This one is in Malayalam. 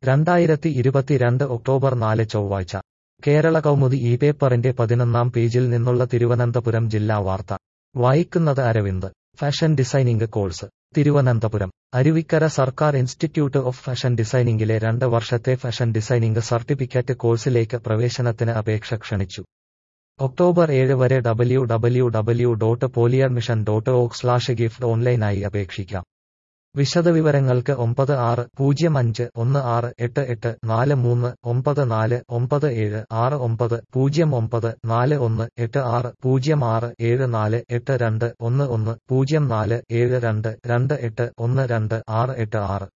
രണ്ടായിരത്തി ഇരുപത്തിരണ്ട് ഒക്ടോബർ നാല് ചൊവ്വാഴ്ച കേരള കൗമുദി ഈ പേപ്പറിന്റെ പതിനൊന്നാം പേജിൽ നിന്നുള്ള തിരുവനന്തപുരം ജില്ലാ വാർത്ത വായിക്കുന്നത് Aravind fashion designing course Thiruvananthapuram Aruvikkara സർക്കാർ ഇൻസ്റ്റിറ്റ്യൂട്ട് ഓഫ് ഫാഷൻ ഡിസൈനിംഗിലെ രണ്ട് വർഷത്തെ ഫാഷൻ ഡിസൈനിംഗ് സർട്ടിഫിക്കറ്റ് കോഴ്സിലേക്ക് പ്രവേശനത്തിന് അപേക്ഷ ക്ഷണിച്ചു ഒക്ടോബർ ഏഴ് വരെ ഡബ്ല്യു ഡബ്ല്യു ഡബ്ല്യു ഡോട്ട് പോലിയർമിഷൻ ഡോട്ട് ഓക് സ്ലാഷ് ഗിഫ്റ്റ് ഓൺലൈനായി അപേക്ഷിക്കാം വിശദവിവരങ്ങൾക്ക് ഒമ്പത് ആറ് പൂജ്യം അഞ്ച് ഒന്ന് ആറ് എട്ട് എട്ട് നാല് മൂന്ന് ഒമ്പത് നാല് ഒമ്പത് ഏഴ് ആറ് ഒമ്പത് പൂജ്യം ഒമ്പത് നാല് ഒന്ന് എട്ട് ആറ് പൂജ്യം ആറ് ഏഴ് നാല് എട്ട് രണ്ട് ഒന്ന് ഒന്ന് പൂജ്യം നാല് ഏഴ് രണ്ട് രണ്ട് എട്ട് ഒന്ന് രണ്ട് ആറ് എട്ട് ആറ്